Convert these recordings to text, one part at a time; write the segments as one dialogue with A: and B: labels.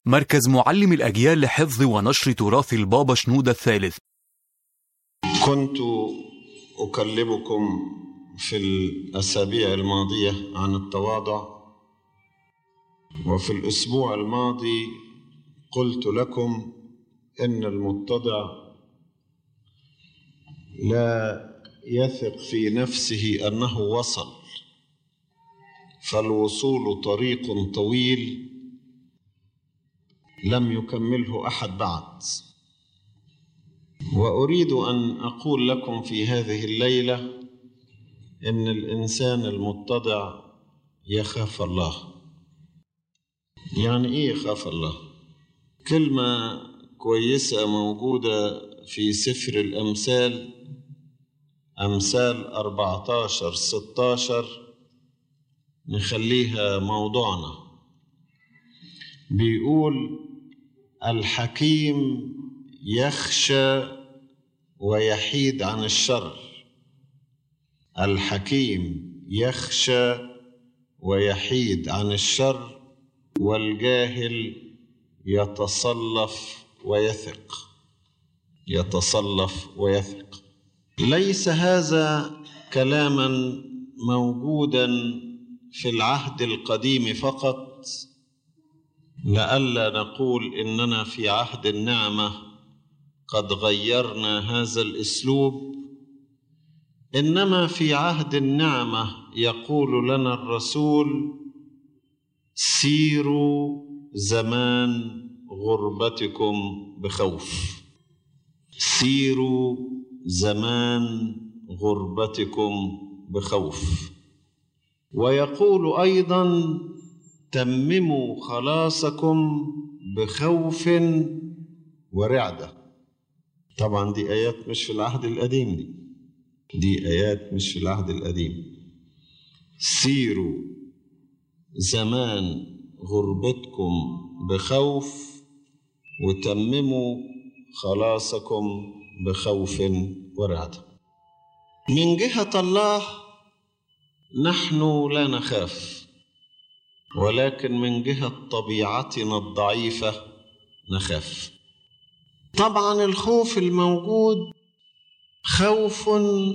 A: مركز معلم الأجيال لحفظ ونشر تراث البابا شنودة الثالث
B: كنت أكلمكم في الأسابيع الماضية عن التواضع وفي الأسبوع الماضي قلت لكم إن المتضع لا يثق في نفسه أنه وصل فالوصول طريق طويل لم يكمله أحد بعد وأريد أن أقول لكم في هذه الليلة إن الإنسان المتضع يخاف الله يعني إيه يخاف الله؟ كلمة كويسة موجودة في سفر الأمثال أمثال 14 16 نخليها موضوعنا بيقول الحكيم يخشى ويحيد عن الشر الحكيم يخشى ويحيد عن الشر والجاهل يتصلف ويثق يتصلف ويثق ليس هذا كلاما موجودا في العهد القديم فقط لئلا نقول اننا في عهد النعمه قد غيرنا هذا الاسلوب انما في عهد النعمه يقول لنا الرسول سيروا زمان غربتكم بخوف سيروا زمان غربتكم بخوف ويقول ايضا تمموا خلاصكم بخوف ورعده طبعا دي ايات مش في العهد القديم دي دي ايات مش في العهد القديم سيروا زمان غربتكم بخوف وتمموا خلاصكم بخوف ورعده من جهه الله نحن لا نخاف ولكن من جهه طبيعتنا الضعيفه نخاف طبعا الخوف الموجود خوف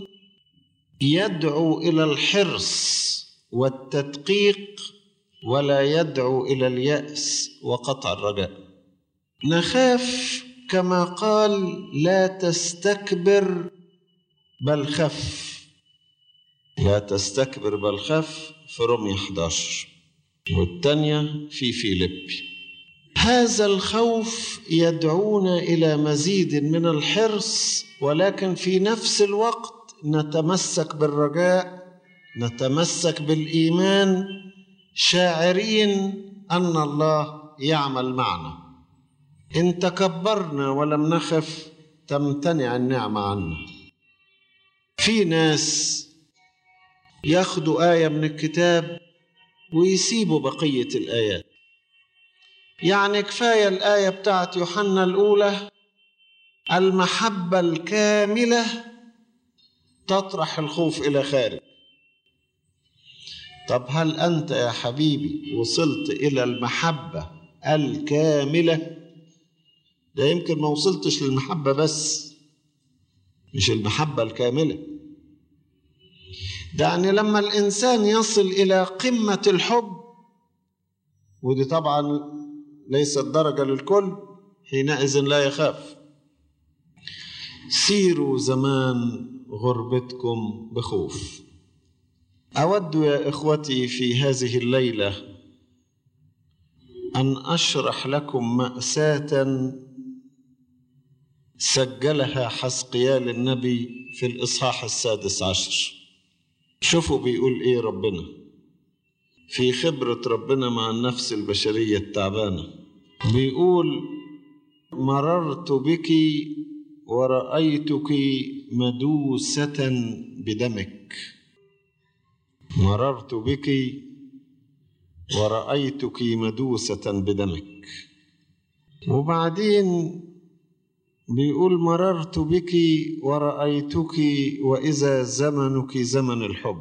B: يدعو الى الحرص والتدقيق ولا يدعو الى الياس وقطع الرجاء نخاف كما قال لا تستكبر بل خف لا تستكبر بل خف في رمي 11 والثانية في فيليبي هذا الخوف يدعونا إلى مزيد من الحرص ولكن في نفس الوقت نتمسك بالرجاء نتمسك بالإيمان شاعرين أن الله يعمل معنا إن تكبرنا ولم نخف تمتنع النعمة عنا في ناس ياخدوا آية من الكتاب ويسيبوا بقية الآيات يعني كفاية الآية بتاعت يوحنا الأولى المحبة الكاملة تطرح الخوف إلى خارج طب هل أنت يا حبيبي وصلت إلى المحبة الكاملة ده يمكن ما وصلتش للمحبة بس مش المحبة الكاملة ده يعني لما الإنسان يصل إلى قمة الحب ودي طبعا ليست درجة للكل حينئذ لا يخاف سيروا زمان غربتكم بخوف أود يا إخوتي في هذه الليلة أن أشرح لكم مأساة سجلها حسقيال النبي في الإصحاح السادس عشر شوفوا بيقول إيه ربنا في خبرة ربنا مع النفس البشرية التعبانة بيقول مررت بك ورأيتك مدوسة بدمك مررت بك ورأيتك مدوسة بدمك وبعدين بيقول مررت بك ورأيتك وإذا زمنك زمن الحب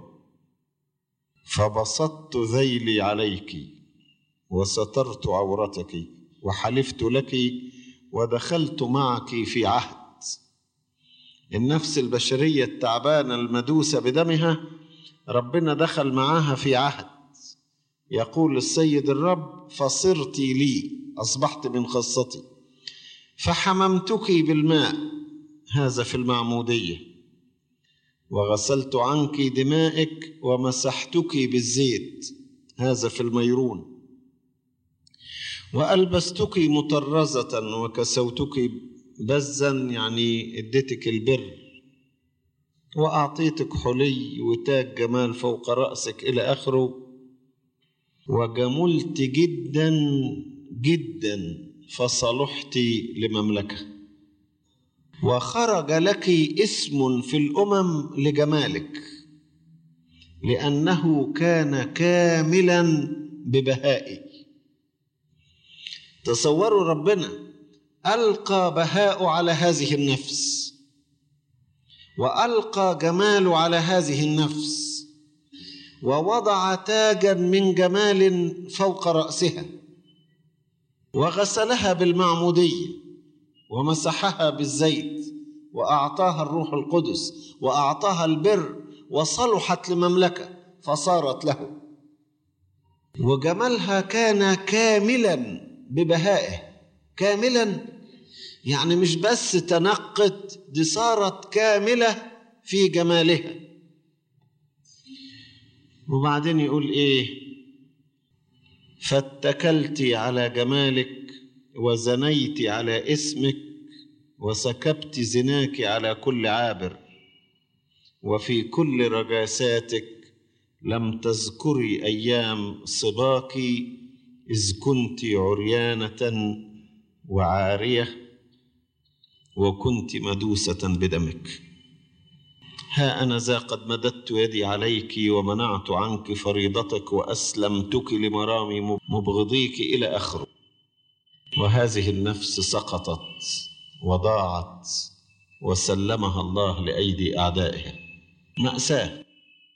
B: فبسطت ذيلي عليك وسترت عورتك وحلفت لك ودخلت معك في عهد النفس البشرية التعبانة المدوسة بدمها ربنا دخل معاها في عهد يقول السيد الرب فصرت لي أصبحت من خاصتي فحممتك بالماء هذا في المعمودية وغسلت عنك دمائك ومسحتك بالزيت هذا في الميرون وألبستك مطرزة وكسوتك بزا يعني اديتك البر وأعطيتك حلي وتاج جمال فوق رأسك إلى آخره وجملت جدا جدا فصلحت لمملكة وخرج لك اسم في الأمم لجمالك لأنه كان كاملا ببهائي تصوروا ربنا ألقى بهاء على هذه النفس وألقى جمال على هذه النفس ووضع تاجا من جمال فوق رأسها وغسلها بالمعمودية ومسحها بالزيت وأعطاها الروح القدس وأعطاها البر وصلحت لمملكة فصارت له وجمالها كان كاملا ببهائه كاملا يعني مش بس تنقت دي صارت كاملة في جمالها وبعدين يقول ايه فاتكلت على جمالك وزنيت على اسمك وسكبت زناك على كل عابر وفي كل رجاساتك لم تذكري ايام صباك اذ كنت عريانه وعاريه وكنت مدوسه بدمك ها أنا ذا قد مددت يدي عليك ومنعت عنك فريضتك وأسلمتك لمرامي مبغضيك إلى آخره وهذه النفس سقطت وضاعت وسلمها الله لأيدي أعدائها مأساة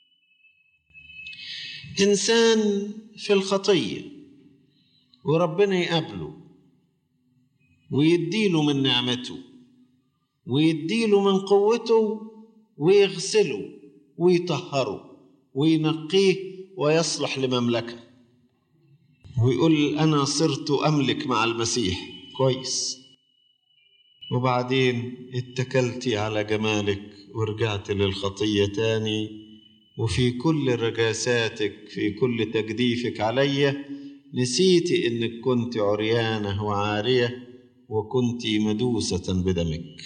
B: إنسان في الخطية وربنا يقابله ويديله من نعمته ويديله من قوته ويغسله ويطهره وينقيه ويصلح لمملكه ويقول انا صرت املك مع المسيح كويس وبعدين اتكلتي على جمالك ورجعت للخطيه تاني وفي كل رجاساتك في كل تجديفك عليا نسيتي انك كنت عريانه وعاريه وكنت مدوسه بدمك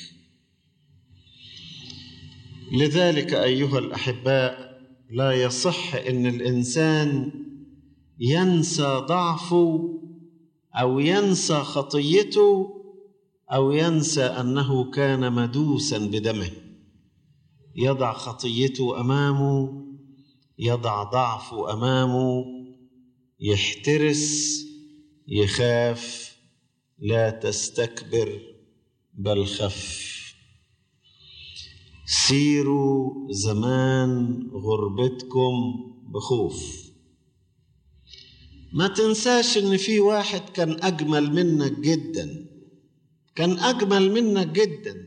B: لذلك ايها الاحباء لا يصح ان الانسان ينسى ضعفه او ينسى خطيته او ينسى انه كان مدوسا بدمه يضع خطيته امامه يضع ضعفه امامه يحترس يخاف لا تستكبر بل خف سيروا زمان غربتكم بخوف ما تنساش ان في واحد كان اجمل منك جدا كان اجمل منك جدا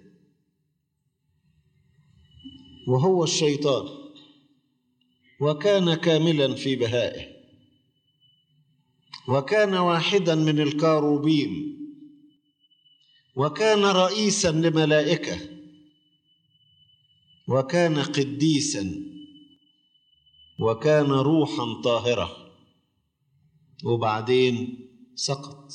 B: وهو الشيطان وكان كاملا في بهائه وكان واحدا من الكاروبيم وكان رئيسا لملائكه وكان قديسا وكان روحا طاهره وبعدين سقط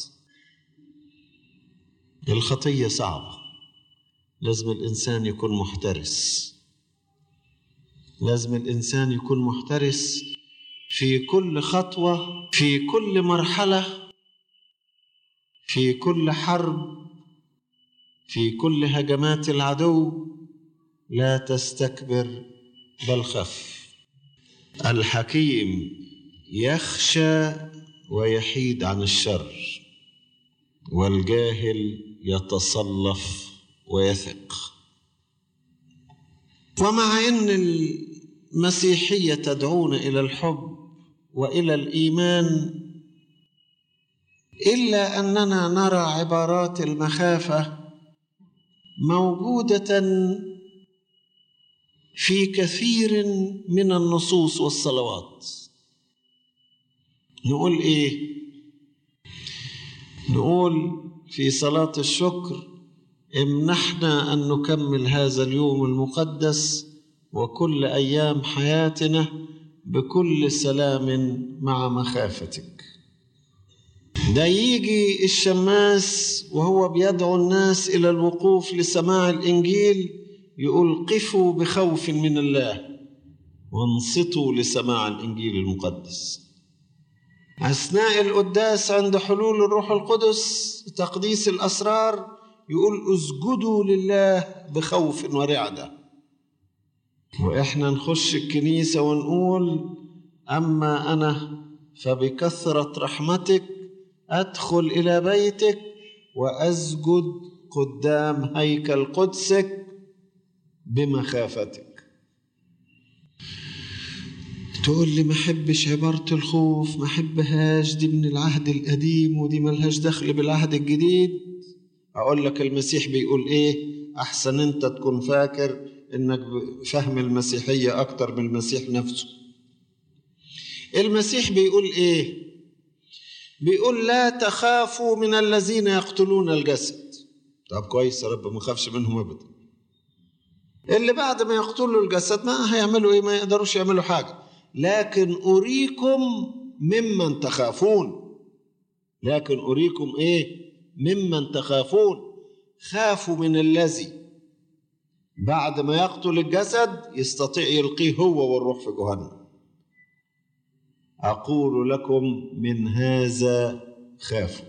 B: الخطيه صعبه لازم الانسان يكون محترس لازم الانسان يكون محترس في كل خطوه في كل مرحله في كل حرب في كل هجمات العدو لا تستكبر بل خف الحكيم يخشى ويحيد عن الشر والجاهل يتصلف ويثق ومع ان المسيحيه تدعونا الى الحب والى الايمان الا اننا نرى عبارات المخافه موجوده في كثير من النصوص والصلوات نقول ايه نقول في صلاه الشكر امنحنا ان نكمل هذا اليوم المقدس وكل ايام حياتنا بكل سلام مع مخافتك ده يجي الشماس وهو بيدعو الناس الى الوقوف لسماع الانجيل يقول قفوا بخوف من الله وانصتوا لسماع الانجيل المقدس اثناء القداس عند حلول الروح القدس تقديس الاسرار يقول اسجدوا لله بخوف ورعده واحنا نخش الكنيسه ونقول اما انا فبكثره رحمتك ادخل الى بيتك واسجد قدام هيكل قدسك بمخافتك تقول لي ما احبش عبارة الخوف ما احبهاش دي من العهد القديم ودي ملهاش دخل بالعهد الجديد اقول لك المسيح بيقول ايه احسن انت تكون فاكر انك فاهم المسيحية اكتر من المسيح نفسه المسيح بيقول ايه بيقول لا تخافوا من الذين يقتلون الجسد طب كويس يا رب ما خافش منهم ابدا اللي بعد ما يقتلوا الجسد ما هيعملوا ايه ما يقدروش يعملوا حاجه لكن اريكم ممن تخافون لكن اريكم ايه ممن تخافون خافوا من الذي بعد ما يقتل الجسد يستطيع يلقيه هو والروح في جهنم اقول لكم من هذا خافوا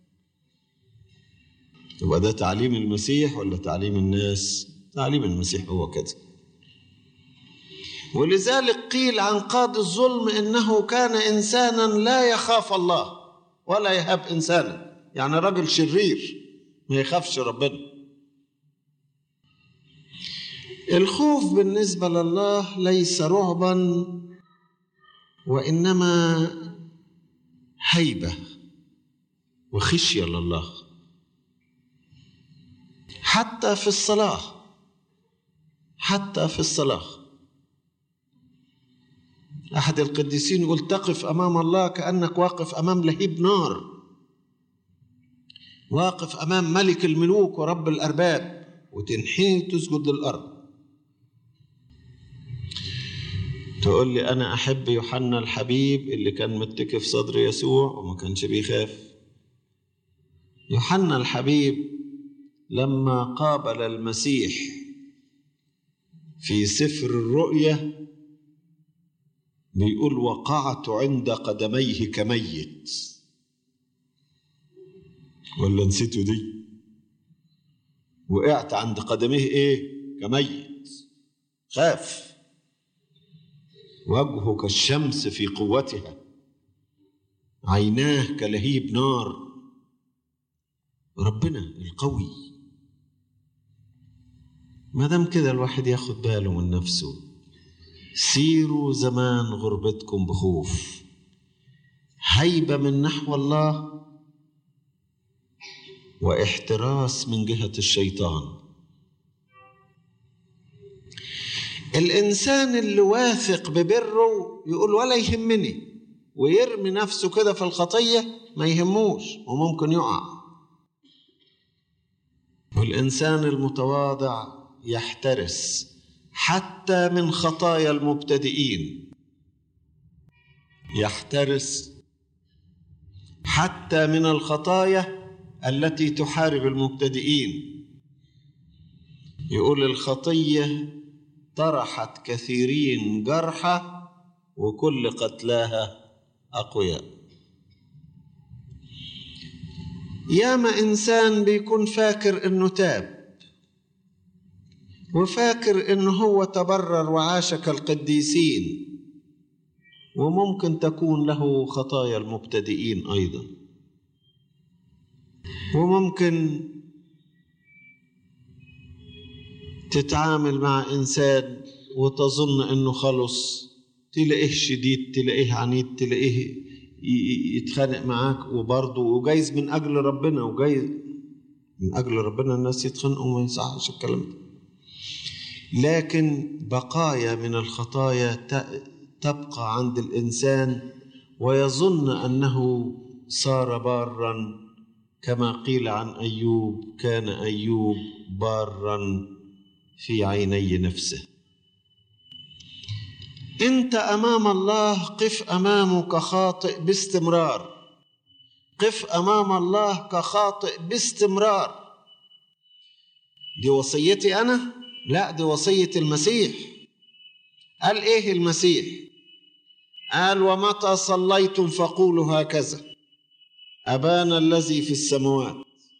B: يبقى ده تعليم المسيح ولا تعليم الناس تعليم المسيح هو كده ولذلك قيل عن قاضي الظلم انه كان انسانا لا يخاف الله ولا يهاب انسانا يعني راجل شرير ما يخافش ربنا الخوف بالنسبه لله ليس رعبا وانما هيبه وخشيه لله حتى في الصلاه حتى في الصلاه احد القديسين يقول تقف امام الله كانك واقف امام لهيب نار واقف امام ملك الملوك ورب الارباب وتنحني تسجد للارض تقول لي انا احب يوحنا الحبيب اللي كان متكي في صدر يسوع وما كانش بيخاف يوحنا الحبيب لما قابل المسيح في سفر الرؤيا بيقول وقعت عند قدميه كميت ولا نسيتوا دي وقعت عند قدميه ايه كميت خاف وجهه كالشمس في قوتها عيناه كلهيب نار ربنا القوي ما دام كده الواحد ياخد باله من نفسه سيروا زمان غربتكم بخوف هيبة من نحو الله واحتراس من جهة الشيطان الإنسان اللي واثق ببره يقول ولا يهمني ويرمي نفسه كده في الخطية ما يهموش وممكن يقع والإنسان المتواضع يحترس حتى من خطايا المبتدئين يحترس حتى من الخطايا التي تحارب المبتدئين يقول الخطيه طرحت كثيرين جرحى وكل قتلاها اقوياء ياما انسان بيكون فاكر انه تاب وفاكر انه هو تبرر وعاش كالقديسين وممكن تكون له خطايا المبتدئين ايضا وممكن تتعامل مع انسان وتظن انه خلص تلاقيه شديد تلاقيه عنيد تلاقيه ي- يتخانق معاك وبرضه وجايز من اجل ربنا وجايز من اجل ربنا الناس يتخانقوا وما يصحش الكلام ده لكن بقايا من الخطايا ت- تبقى عند الانسان ويظن انه صار بارا كما قيل عن ايوب كان ايوب بارا في عيني نفسه انت امام الله قف امامه كخاطئ باستمرار قف امام الله كخاطئ باستمرار دي وصيتي انا لا دي وصيه المسيح قال ايه المسيح قال ومتى صليتم فقولوا هكذا ابانا الذي في السماوات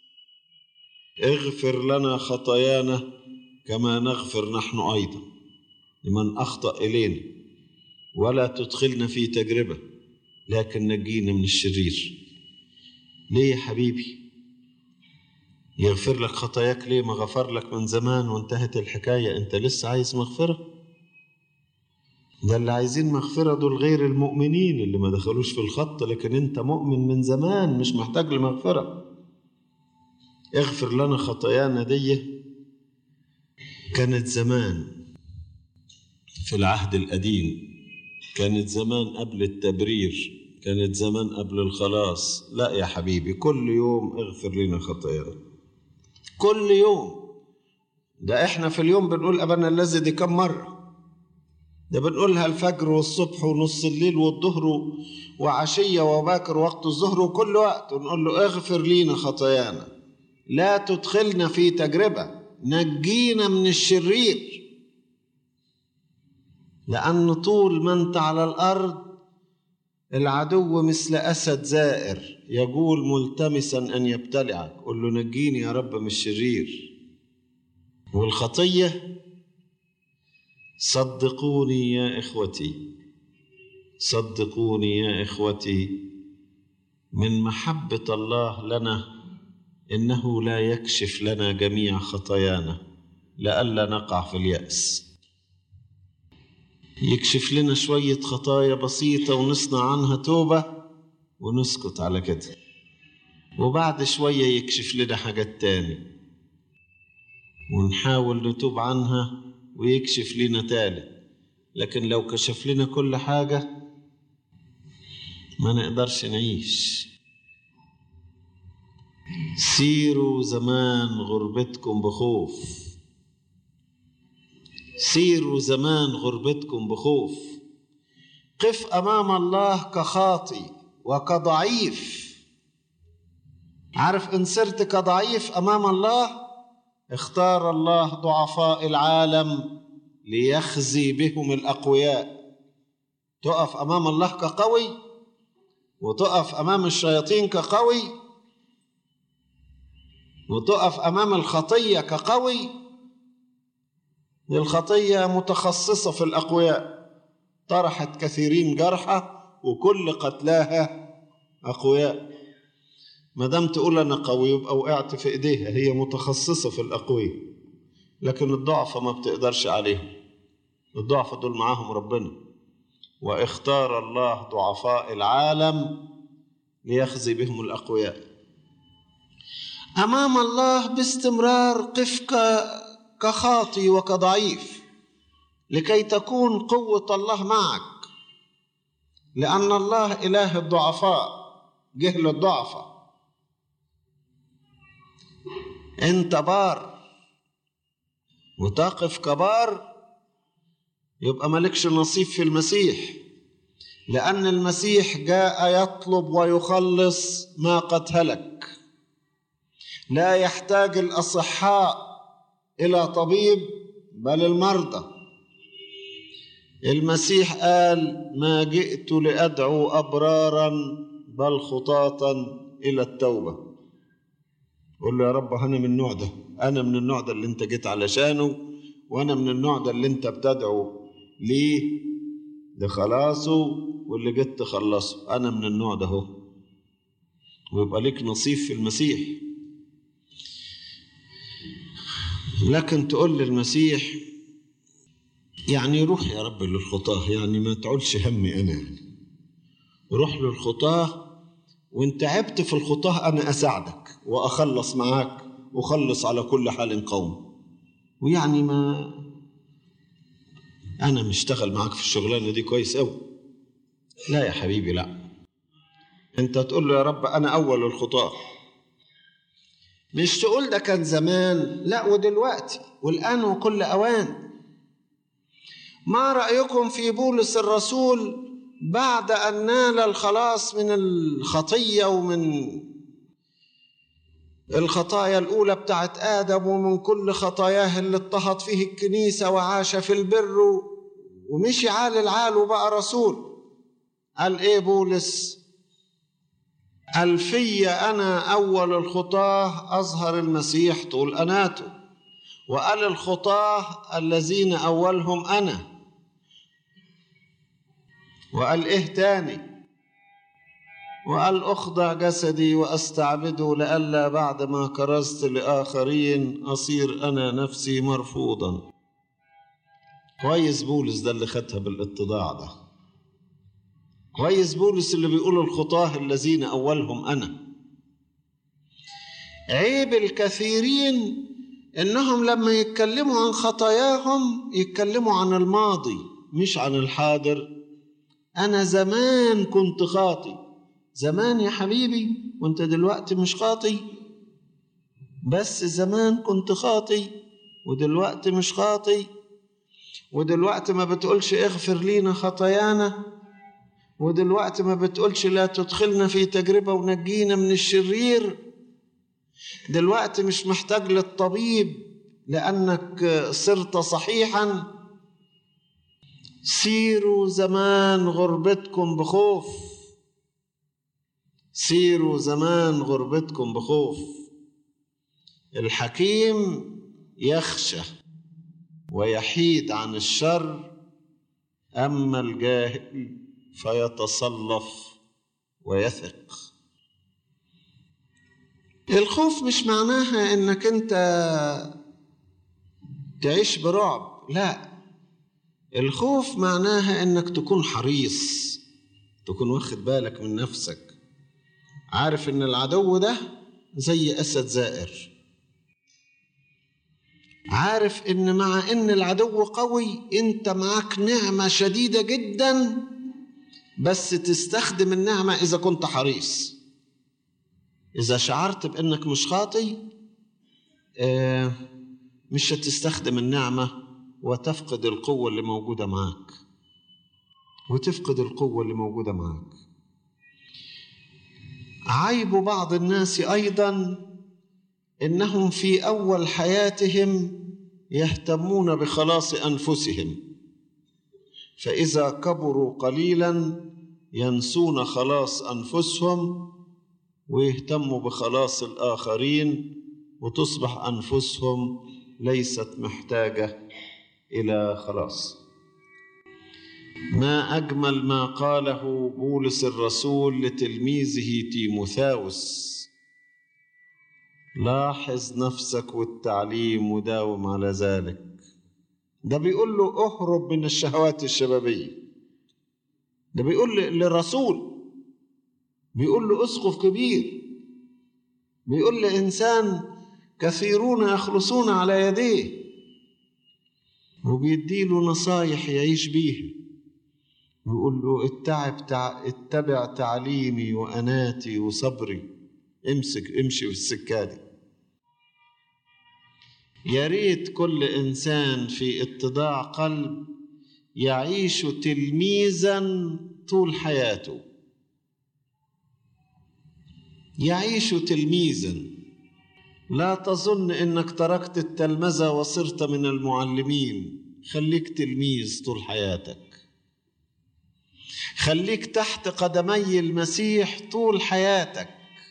B: اغفر لنا خطايانا كما نغفر نحن ايضا لمن اخطا الينا ولا تدخلنا في تجربه لكن نجينا من الشرير ليه يا حبيبي يغفر لك خطاياك ليه ما غفر لك من زمان وانتهت الحكايه انت لسه عايز مغفره ده اللي عايزين مغفرة دول غير المؤمنين اللي ما دخلوش في الخط لكن انت مؤمن من زمان مش محتاج لمغفرة اغفر لنا خطايانا دي كانت زمان في العهد القديم كانت زمان قبل التبرير كانت زمان قبل الخلاص لا يا حبيبي كل يوم اغفر لنا خطايانا كل يوم ده احنا في اليوم بنقول ابانا الذي دي كم مره ده بنقولها الفجر والصبح ونص الليل والظهر وعشية وباكر وقت الظهر وكل وقت ونقول له اغفر لينا خطايانا لا تدخلنا في تجربة نجينا من الشرير لأن طول ما أنت على الأرض العدو مثل أسد زائر يقول ملتمسا أن يبتلعك قل له نجيني يا رب من الشرير والخطية صدقوني يا إخوتي صدقوني يا إخوتي من محبة الله لنا إنه لا يكشف لنا جميع خطايانا لئلا نقع في اليأس يكشف لنا شوية خطايا بسيطة ونصنع عنها توبة ونسكت على كده وبعد شوية يكشف لنا حاجات تاني ونحاول نتوب عنها ويكشف لنا تالت لكن لو كشف لنا كل حاجة ما نقدرش نعيش سيروا زمان غربتكم بخوف سيروا زمان غربتكم بخوف قف امام الله كخاطي وكضعيف عارف ان صرت كضعيف امام الله اختار الله ضعفاء العالم ليخزي بهم الاقوياء تقف امام الله كقوي وتقف امام الشياطين كقوي وتقف امام الخطيه كقوي الخطيه متخصصه في الاقوياء طرحت كثيرين جرحى وكل قتلاها اقوياء ما دام تقول انا قوي يبقى وقعت في ايديها هي متخصصه في الاقوياء لكن الضعفة ما بتقدرش عليهم الضعفة دول معاهم ربنا واختار الله ضعفاء العالم ليخزي بهم الاقوياء امام الله باستمرار قف كخاطي وكضعيف لكي تكون قوه الله معك لان الله اله الضعفاء جه للضعفاء انت بار وتقف كبار يبقى مالكش نصيب في المسيح لأن المسيح جاء يطلب ويخلص ما قد هلك لا يحتاج الأصحاء إلى طبيب بل المرضى المسيح قال ما جئت لأدعو أبرارا بل خطاطا إلى التوبة قول له يا رب أنا من النوع ده أنا من النوع ده اللي أنت جيت علشانه وأنا من النوع ده اللي أنت بتدعو ليه لخلاصه واللي جيت تخلصه أنا من النوع ده هو ويبقى ليك نصيب في المسيح لكن تقول للمسيح يعني روح يا رب للخطاه يعني ما تعولش همي أنا يعني روح للخطاه وان تعبت في الخطاه انا اساعدك واخلص معاك وخلص على كل حال قوم ويعني ما انا مشتغل معاك في الشغلانه دي كويس قوي لا يا حبيبي لا انت تقول له يا رب انا اول الخطاه مش تقول ده كان زمان لا ودلوقتي والان وكل اوان ما رايكم في بولس الرسول بعد ان نال الخلاص من الخطيه ومن الخطايا الاولى بتاعت ادم ومن كل خطاياه اللي اضطهد فيه الكنيسه وعاش في البر ومشي عال العال وبقى رسول قال ايه بولس قال في انا اول الخطاه اظهر المسيح طول اناته وقال الخطاه الذين اولهم انا وقال ايه تاني وقال اخضع جسدي واستعبده لئلا بعد ما كرزت لاخرين اصير انا نفسي مرفوضا كويس بولس ده اللي خدها بالاتضاع ده كويس بولس اللي بيقول الخطاه الذين اولهم انا عيب الكثيرين انهم لما يتكلموا عن خطاياهم يتكلموا عن الماضي مش عن الحاضر انا زمان كنت خاطي زمان يا حبيبي وانت دلوقتي مش خاطي بس زمان كنت خاطي ودلوقتي مش خاطي ودلوقتي ما بتقولش اغفر لينا خطايانا ودلوقتي ما بتقولش لا تدخلنا في تجربة ونجينا من الشرير دلوقتي مش محتاج للطبيب لأنك صرت صحيحا سيروا زمان غربتكم بخوف سيروا زمان غربتكم بخوف الحكيم يخشى ويحيد عن الشر اما الجاهل فيتصلف ويثق الخوف مش معناها انك انت تعيش برعب لا الخوف معناها انك تكون حريص تكون واخد بالك من نفسك عارف ان العدو ده زي اسد زائر عارف ان مع ان العدو قوي انت معاك نعمه شديده جدا بس تستخدم النعمه اذا كنت حريص اذا شعرت بانك مش خاطي آه مش هتستخدم النعمه وتفقد القوه اللي موجوده معاك وتفقد القوه اللي موجوده معاك عيب بعض الناس ايضا انهم في اول حياتهم يهتمون بخلاص انفسهم فاذا كبروا قليلا ينسون خلاص انفسهم ويهتموا بخلاص الاخرين وتصبح انفسهم ليست محتاجه الى خلاص ما اجمل ما قاله بولس الرسول لتلميذه تيموثاوس لاحظ نفسك والتعليم وداوم على ذلك ده بيقول له اهرب من الشهوات الشبابيه ده بيقول للرسول بيقول له اسقف كبير بيقول لانسان كثيرون يخلصون على يديه وبيديله نصايح يعيش بيها ويقول له اتعب تع... اتبع تعليمي واناتي وصبري امسك امشي في السكه دي يا ريت كل انسان في اتضاع قلب يعيش تلميذا طول حياته يعيش تلميذا لا تظن انك تركت التلمذه وصرت من المعلمين خليك تلميذ طول حياتك خليك تحت قدمي المسيح طول حياتك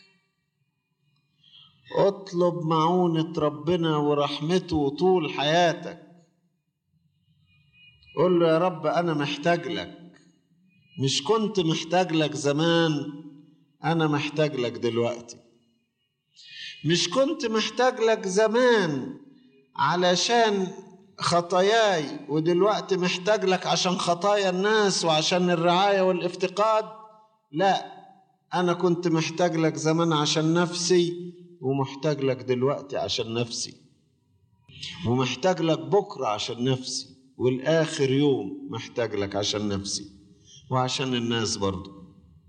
B: اطلب معونة ربنا ورحمته طول حياتك قول له يا رب أنا محتاج لك مش كنت محتاج لك زمان أنا محتاج لك دلوقتي مش كنت محتاج لك زمان علشان خطاياي ودلوقتي محتاج لك عشان خطايا الناس وعشان الرعاية والافتقاد لا أنا كنت محتاج لك زمان عشان نفسي ومحتاج لك دلوقتي عشان نفسي ومحتاج لك بكرة عشان نفسي والآخر يوم محتاج لك عشان نفسي وعشان الناس برضو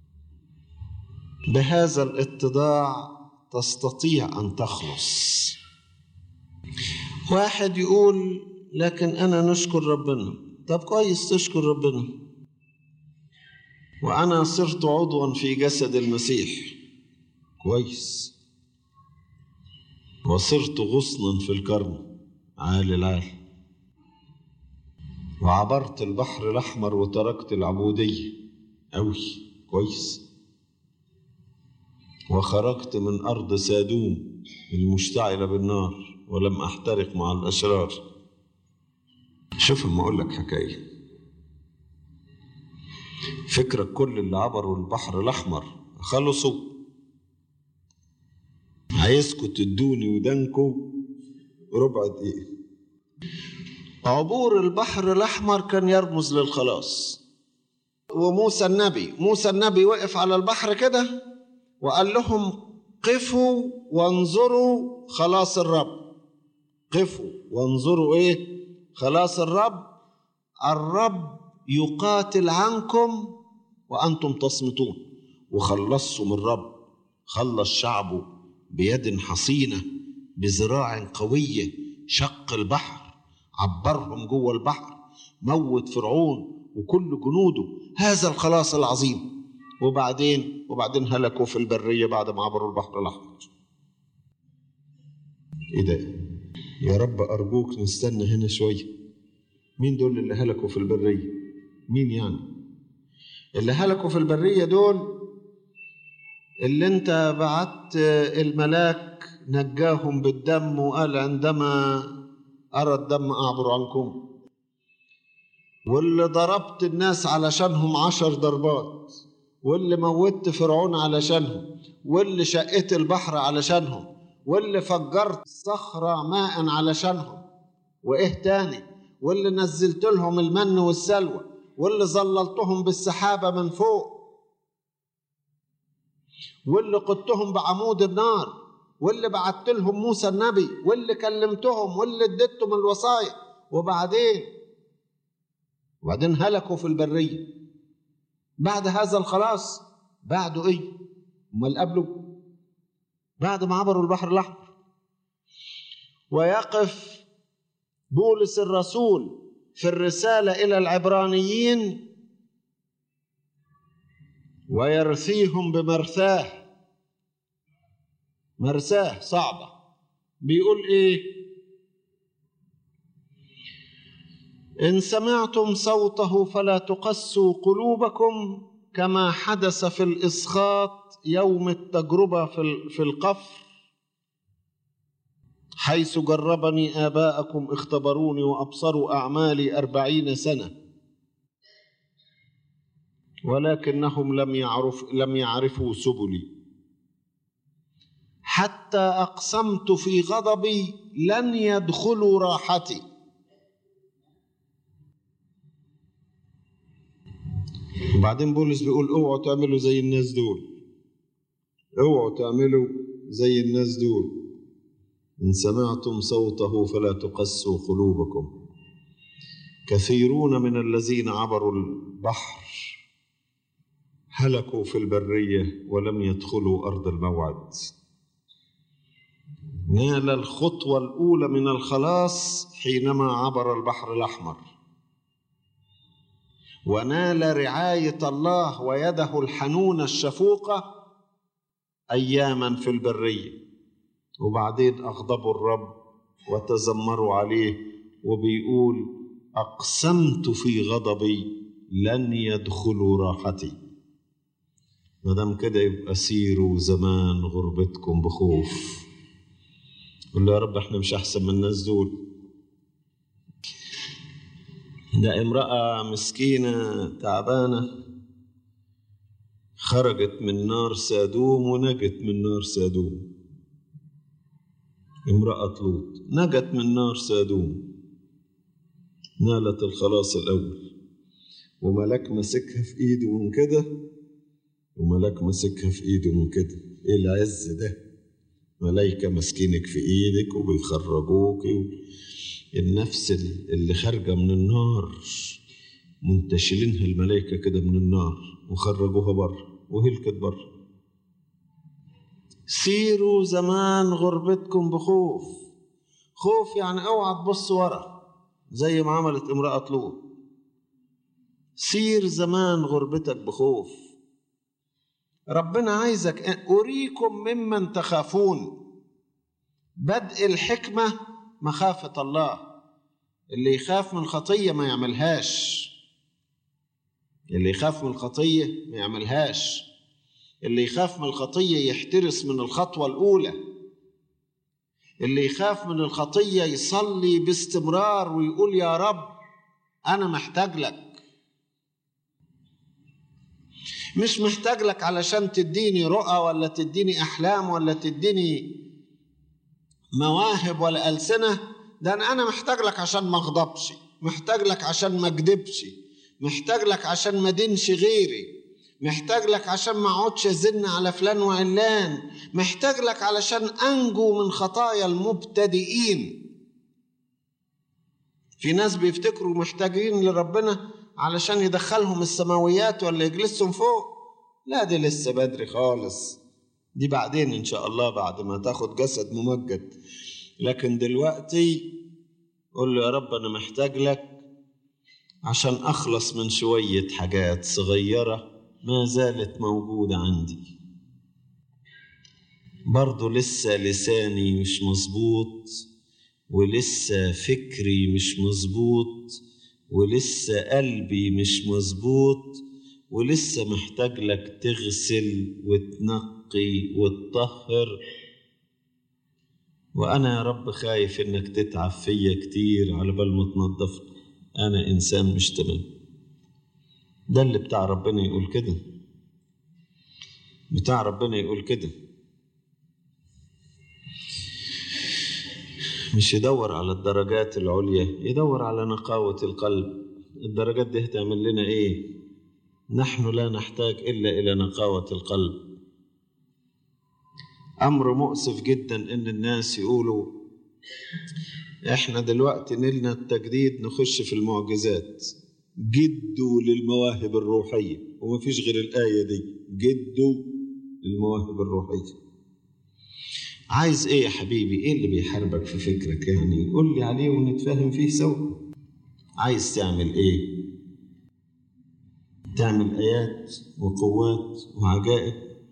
B: بهذا الاتضاع تستطيع أن تخلص واحد يقول لكن أنا نشكر ربنا طب كويس تشكر ربنا وأنا صرت عضوا في جسد المسيح كويس وصرت غصنا في الكرم عالي العالي وعبرت البحر الأحمر وتركت العبودية أوي كويس وخرجت من أرض سادوم المشتعلة بالنار ولم أحترق مع الأشرار شوف اما أقول لك حكاية فكرك كل اللي عبروا البحر الأحمر خلصوا عايزكم تدوني ودانكم ربع دقيقة عبور البحر الأحمر كان يرمز للخلاص وموسى النبي موسى النبي وقف على البحر كده وقال لهم قفوا وانظروا خلاص الرب قفوا وانظروا ايه خلاص الرب الرب يقاتل عنكم وانتم تصمتون وخلصوا من الرب خلص شعبه بيد حصينه بذراع قويه شق البحر عبرهم جوه البحر موت فرعون وكل جنوده هذا الخلاص العظيم وبعدين وبعدين هلكوا في البرية بعد ما عبروا البحر الأحمر إيه ده يا رب أرجوك نستنى هنا شوية مين دول اللي هلكوا في البرية مين يعني اللي هلكوا في البرية دول اللي انت بعت الملاك نجاهم بالدم وقال عندما أرى الدم أعبر عنكم واللي ضربت الناس علشانهم عشر ضربات واللي موتت فرعون علشانهم واللي شقيت البحر علشانهم واللي فجرت الصخرة ماء علشانهم وإيه تاني واللي نزلت لهم المن والسلوى واللي ظللتهم بالسحابة من فوق واللي قدتهم بعمود النار واللي بعت لهم موسى النبي واللي كلمتهم واللي اديتهم الوصايا وبعدين وبعدين هلكوا في البريه بعد هذا الخلاص بعده ايه امال قبله بعد ما عبروا البحر الاحمر ويقف بولس الرسول في الرساله الى العبرانيين ويرثيهم بمرثاه مرثاه صعبه بيقول ايه ان سمعتم صوته فلا تقسوا قلوبكم كما حدث في الاسخاط يوم التجربه في القفر حيث جربني اباءكم اختبروني وابصروا اعمالي اربعين سنه ولكنهم لم يعرف لم يعرفوا سبلي حتى اقسمت في غضبي لن يدخلوا راحتي وبعدين بولس بيقول اوعوا تعملوا زي الناس دول اوعوا تعملوا زي الناس دول ان سمعتم صوته فلا تقسوا قلوبكم كثيرون من الذين عبروا البحر هلكوا في البريه ولم يدخلوا ارض الموعد نال الخطوه الاولى من الخلاص حينما عبر البحر الاحمر ونال رعايه الله ويده الحنونه الشفوقه اياما في البريه وبعدين اغضبوا الرب وتذمروا عليه وبيقول اقسمت في غضبي لن يدخلوا راحتي ما دام كده يبقى سيروا زمان غربتكم بخوف قول له يا رب احنا مش احسن من الناس دول ده امرأة مسكينة تعبانة خرجت من نار سادوم ونجت من نار سادوم امرأة لوط نجت من نار سادوم نالت الخلاص الأول وملاك مسكها في إيده من كده وملاك ماسكها في ايده من كده ايه العز ده ملايكة ماسكينك في ايدك وبيخرجوك النفس اللي خارجة من النار منتشلينها الملائكة كده من النار وخرجوها بره وهلكت بره سيروا زمان غربتكم بخوف خوف يعني اوعى تبص ورا زي ما عملت امرأة لوط سير زمان غربتك بخوف ربنا عايزك أريكم ممن تخافون بدء الحكمة مخافة الله اللي يخاف من الخطية ما يعملهاش اللي يخاف من الخطية ما يعملهاش اللي يخاف من الخطية يحترس من الخطوة الأولى اللي يخاف من الخطية يصلي باستمرار ويقول يا رب أنا محتاج لك مش محتاج لك علشان تديني رؤى ولا تديني أحلام ولا تديني مواهب ولا ألسنة ده أنا أنا محتاج لك عشان ما أغضبش محتاج لك عشان ما أكذبش محتاج لك عشان ما دينش غيري محتاج لك عشان ما اقعدش ازن على فلان وعلان محتاج لك علشان انجو من خطايا المبتدئين في ناس بيفتكروا محتاجين لربنا علشان يدخلهم السماويات ولا يجلسهم فوق لا دي لسه بدري خالص دي بعدين ان شاء الله بعد ما تاخد جسد ممجد لكن دلوقتي قول له يا رب انا محتاج لك عشان اخلص من شويه حاجات صغيره ما زالت موجودة عندي برضو لسه لساني مش مظبوط ولسه فكري مش مظبوط ولسه قلبي مش مظبوط ولسه محتاج لك تغسل وتنقي وتطهر وأنا يا رب خايف إنك تتعب فيا كتير على بال ما تنظف أنا إنسان مش تمام ده اللي بتاع ربنا يقول كده بتاع ربنا يقول كده مش يدور على الدرجات العليا يدور على نقاوة القلب الدرجات دي هتعمل لنا ايه نحن لا نحتاج إلا إلى نقاوة القلب أمر مؤسف جدا إن الناس يقولوا إحنا دلوقتي نلنا التجديد نخش في المعجزات جدوا للمواهب الروحية وما فيش غير الآية دي جدوا للمواهب الروحية عايز ايه يا حبيبي ايه اللي بيحاربك في فكرك يعني قول لي عليه ونتفاهم فيه سوا عايز تعمل ايه تعمل ايات وقوات وعجائب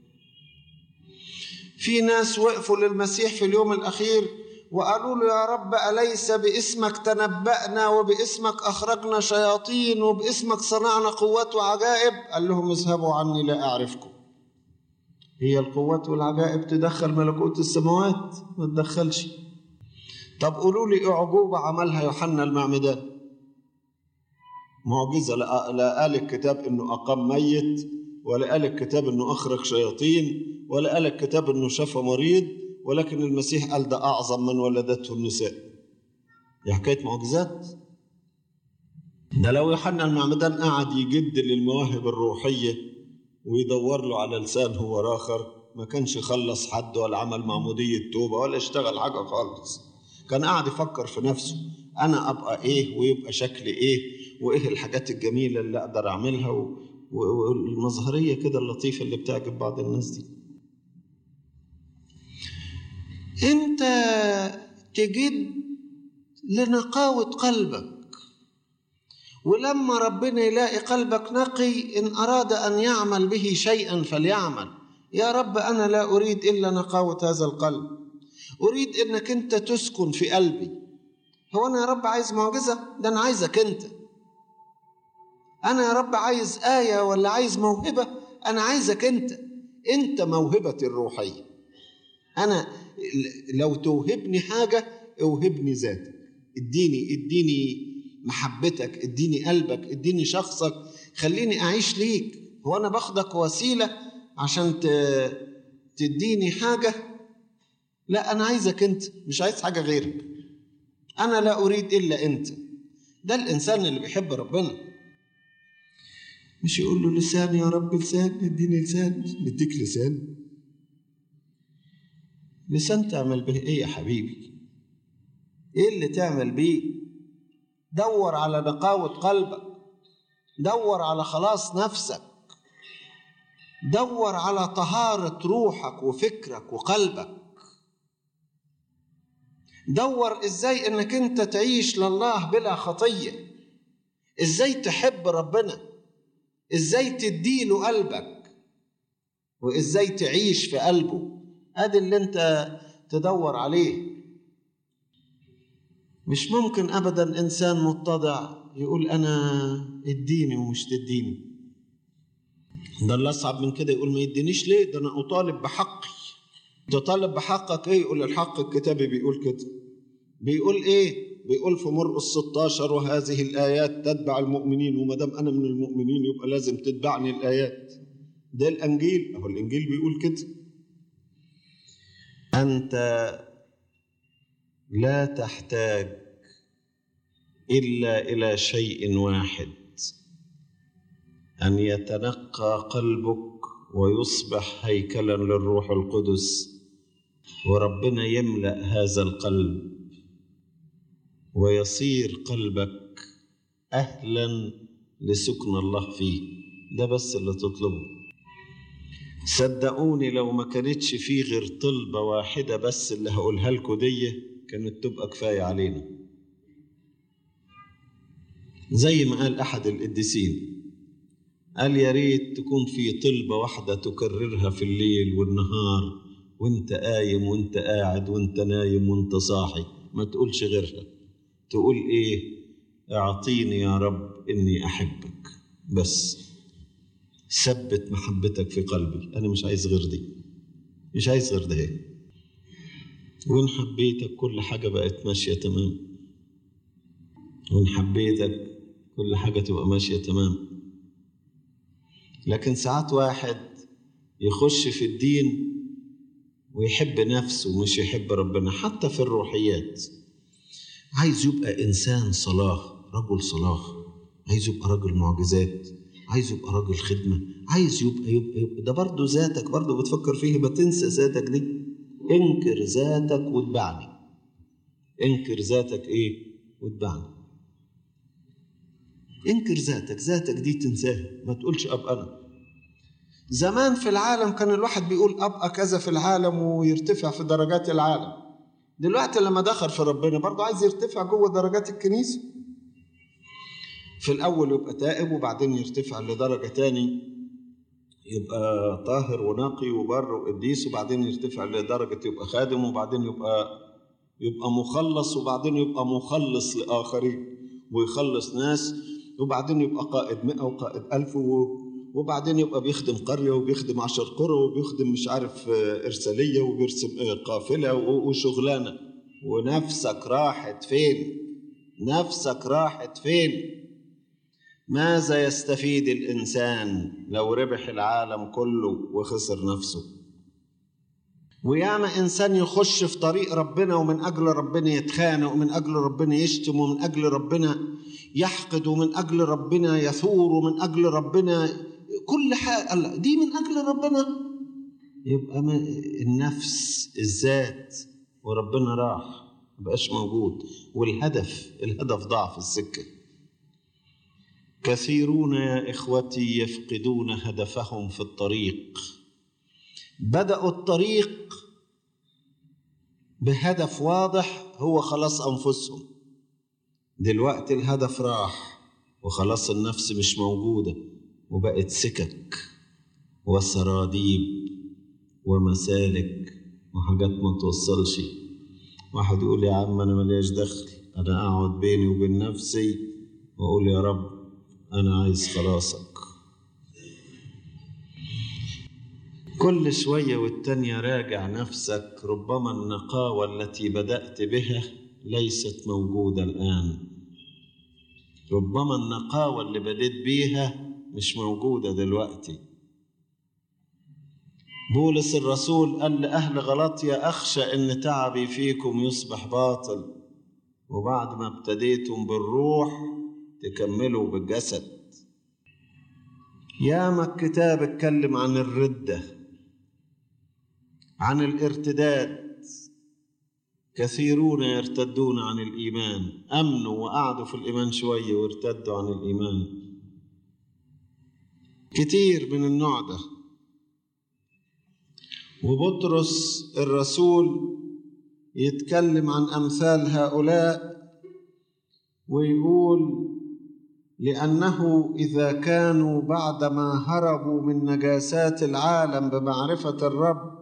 B: في ناس وقفوا للمسيح في اليوم الاخير وقالوا له يا رب أليس باسمك تنبأنا وباسمك أخرجنا شياطين وباسمك صنعنا قوات وعجائب قال لهم اذهبوا عني لا أعرفكم هي القوات والعجائب تدخل ملكوت السماوات ما تدخلش طب قولوا لي أعجوبة عملها يوحنا المعمدان معجزة لا, لا قال الكتاب إنه أقام ميت ولا قال الكتاب إنه أخرج شياطين ولا قال الكتاب إنه شفى مريض ولكن المسيح قال ده أعظم من ولدته النساء دي حكاية معجزات ده لو يوحنا المعمدان قعد يجد للمواهب الروحية ويدور له على لسان هو آخر ما كانش خلص حد ولا عمل معمودية توبة ولا اشتغل حاجة خالص كان قاعد يفكر في نفسه أنا أبقى إيه ويبقى شكلي إيه وإيه الحاجات الجميلة اللي أقدر أعملها والمظهرية كده اللطيفة اللي بتعجب بعض الناس دي انت تجد لنقاوة قلبك ولما ربنا يلاقي قلبك نقي إن أراد أن يعمل به شيئا فليعمل يا رب أنا لا أريد إلا نقاوة هذا القلب أريد إنك أنت تسكن في قلبي هو أنا يا رب عايز معجزة ده أنا عايزك أنت أنا يا رب عايز آية ولا عايز موهبة أنا عايزك أنت أنت موهبتي الروحية أنا لو توهبني حاجة اوهبني ذاتك اديني اديني محبتك اديني قلبك اديني شخصك خليني أعيش ليك هو أنا باخدك وسيلة عشان تديني حاجة لا أنا عايزك أنت مش عايز حاجة غيرك أنا لا أريد إلا أنت ده الإنسان اللي بيحب ربنا مش يقول له لسان يا رب لسان اديني لسان نديك لسان لسان تعمل به ايه يا حبيبي ايه اللي تعمل بيه دور على نقاوة قلبك دور على خلاص نفسك دور على طهارة روحك وفكرك وقلبك دور ازاي انك انت تعيش لله بلا خطية ازاي تحب ربنا ازاي تديله قلبك وازاي تعيش في قلبه ادي اللي انت تدور عليه مش ممكن ابدا انسان متضع يقول انا اديني ومش تديني ده اللي اصعب من كده يقول ما يدينيش ليه ده انا اطالب بحقي تطالب بحقك ايه يقول الحق الكتابي بيقول كده بيقول ايه بيقول في مرقس 16 وهذه الايات تتبع المؤمنين وما دام انا من المؤمنين يبقى لازم تتبعني الايات ده الانجيل اهو الانجيل بيقول كده انت لا تحتاج الا الى شيء واحد ان يتنقى قلبك ويصبح هيكلا للروح القدس وربنا يملا هذا القلب ويصير قلبك اهلا لسكن الله فيه ده بس اللي تطلبه صدقوني لو ما كانتش فيه غير طلبه واحده بس اللي هقولها لكم دي كانت تبقى كفايه علينا زي ما قال احد القديسين قال يا ريت تكون في طلبه واحده تكررها في الليل والنهار وانت قايم وانت قاعد وانت نايم وانت صاحي ما تقولش غيرها تقول ايه اعطيني يا رب اني احبك بس ثبت محبتك في قلبي انا مش عايز غير دي مش عايز غير ده وان حبيتك كل حاجه بقت ماشيه تمام وان حبيتك كل حاجه تبقى ماشيه تمام لكن ساعات واحد يخش في الدين ويحب نفسه ومش يحب ربنا حتى في الروحيات عايز يبقى انسان صلاه رجل صلاه عايز يبقى راجل معجزات عايز يبقى راجل خدمه عايز يبقى يبقى, يبقى. ده برضه ذاتك برضه بتفكر فيه ما تنسى ذاتك دي انكر ذاتك واتبعني انكر ذاتك ايه واتبعني انكر ذاتك ذاتك دي تنساها ما تقولش اب انا زمان في العالم كان الواحد بيقول ابقى كذا في العالم ويرتفع في درجات العالم دلوقتي لما دخل في ربنا برضه عايز يرتفع جوه درجات الكنيسه في الاول يبقى تائب وبعدين يرتفع لدرجه تاني يبقى طاهر ونقي وبر وقديس وبعدين يرتفع لدرجه يبقى خادم وبعدين يبقى يبقى مخلص وبعدين يبقى مخلص لاخرين ويخلص ناس وبعدين يبقى قائد مئة وقائد ألف وبعدين يبقى بيخدم قرية وبيخدم عشر قرى وبيخدم مش عارف إرسالية وبيرسم قافلة وشغلانة ونفسك راحت فين نفسك راحت فين ماذا يستفيد الإنسان لو ربح العالم كله وخسر نفسه وياما إنسان يخش في طريق ربنا ومن أجل ربنا يتخانق ومن أجل ربنا يشتم ومن أجل ربنا يحقد ومن أجل ربنا يثور ومن أجل ربنا كل حاجة دي من أجل ربنا يبقى النفس الذات وربنا راح مبقاش موجود والهدف الهدف ضاع في السكة كثيرون يا إخوتي يفقدون هدفهم في الطريق بدأوا الطريق بهدف واضح هو خلاص أنفسهم دلوقتي الهدف راح وخلاص النفس مش موجودة وبقت سكك وسراديب ومسالك وحاجات ما توصلش واحد يقول يا عم أنا ملياش دخل أنا أقعد بيني وبين نفسي وأقول يا رب أنا عايز خلاصك كل شوية والتانية راجع نفسك ربما النقاوة التي بدأت بها ليست موجودة الآن ربما النقاوة اللي بديت بيها مش موجودة دلوقتي بولس الرسول قال لأهل غلطيا أخشى إن تعبي فيكم يصبح باطل وبعد ما ابتديتم بالروح تكملوا بالجسد ياما الكتاب اتكلم عن الردة عن الارتداد كثيرون يرتدون عن الإيمان أمنوا وقعدوا في الإيمان شوية وارتدوا عن الإيمان كتير من النوع ده وبطرس الرسول يتكلم عن أمثال هؤلاء ويقول لأنه إذا كانوا بعدما هربوا من نجاسات العالم بمعرفة الرب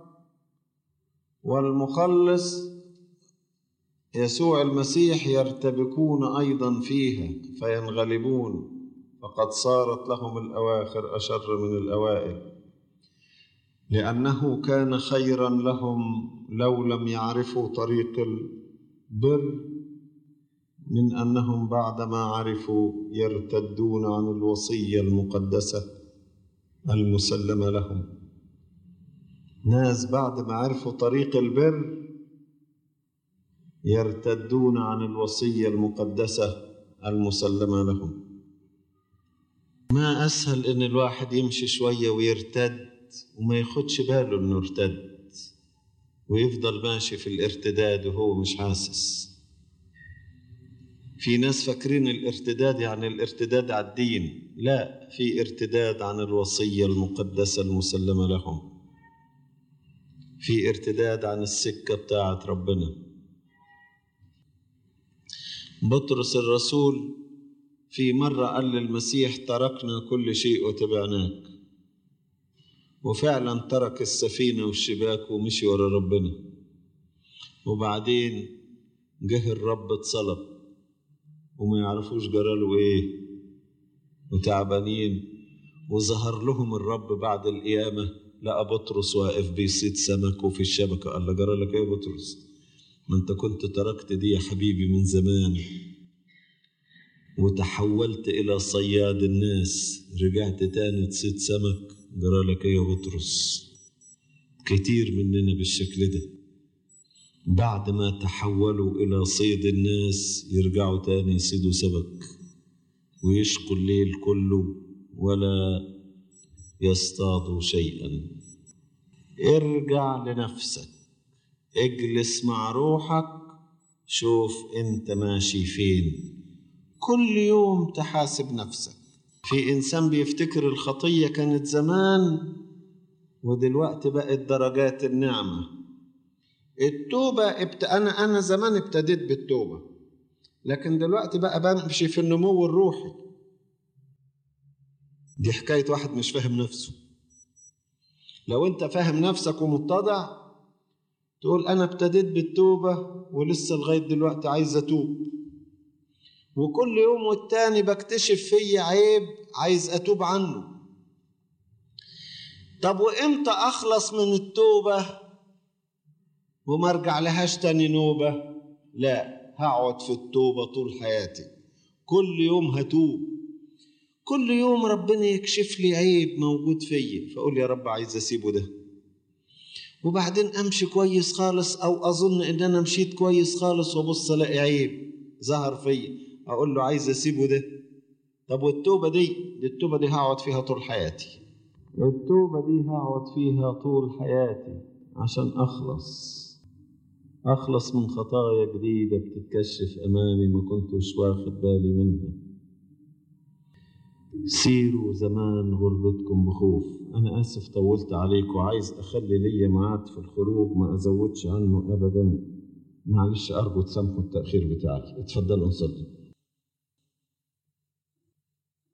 B: والمخلص يسوع المسيح يرتبكون أيضا فيها فينغلبون فقد صارت لهم الأواخر أشر من الأوائل لأنه كان خيرا لهم لو لم يعرفوا طريق البر من أنهم بعدما عرفوا يرتدون عن الوصية المقدسة المسلمة لهم ناس بعد ما عرفوا طريق البر يرتدون عن الوصية المقدسة المسلمة لهم ما أسهل إن الواحد يمشي شوية ويرتد وما ياخدش باله إنه ارتد ويفضل ماشي في الارتداد وهو مش حاسس في ناس فاكرين الارتداد يعني الارتداد على الدين لا في ارتداد عن الوصية المقدسة المسلمة لهم في ارتداد عن السكة بتاعت ربنا بطرس الرسول في مرة قال للمسيح تركنا كل شيء وتبعناك وفعلا ترك السفينة والشباك ومشي ورا ربنا وبعدين جه الرب اتصلب وما يعرفوش جراله ايه وتعبانين وظهر لهم الرب بعد القيامة لقى بطرس واقف بيصيد سمك وفي الشبكة قال له جرالك ايه يا بطرس ما انت كنت تركت دي يا حبيبي من زمان وتحولت إلى صياد الناس رجعت تاني تصيد سمك جرالك ايه يا بطرس كتير مننا بالشكل ده بعد ما تحولوا إلى صيد الناس يرجعوا تاني يصيدوا سمك ويشقوا الليل كله ولا يصطادوا شيئا ارجع لنفسك اجلس مع روحك شوف انت ماشي فين كل يوم تحاسب نفسك في انسان بيفتكر الخطيه كانت زمان ودلوقتي بقت درجات النعمه التوبه ابت... انا انا زمان ابتديت بالتوبه لكن دلوقتي بقى بمشي في النمو الروحي دي حكايه واحد مش فاهم نفسه لو انت فاهم نفسك ومتضع تقول انا ابتديت بالتوبه ولسه لغايه دلوقتي عايز اتوب وكل يوم والتاني بكتشف فيا عيب عايز اتوب عنه طب وامتى اخلص من التوبه وما ارجع لهاش تاني نوبه لا هقعد في التوبه طول حياتي كل يوم هتوب كل يوم ربنا يكشف لي عيب موجود فيا فاقول يا رب عايز اسيبه ده وبعدين امشي كويس خالص او اظن ان انا مشيت كويس خالص وابص الاقي عيب ظهر فيا اقول له عايز اسيبه ده طب والتوبه دي دي التوبه دي هقعد فيها طول حياتي التوبه دي هقعد فيها طول حياتي عشان اخلص اخلص من خطايا جديده بتتكشف امامي ما كنتش واخد بالي منها سيروا زمان غربتكم بخوف أنا آسف طولت عليك وعايز أخلي ليا ميعاد في الخروج ما أزودش عنه أبدا معلش أرجو تسامحوا التأخير بتاعي اتفضلوا نصلي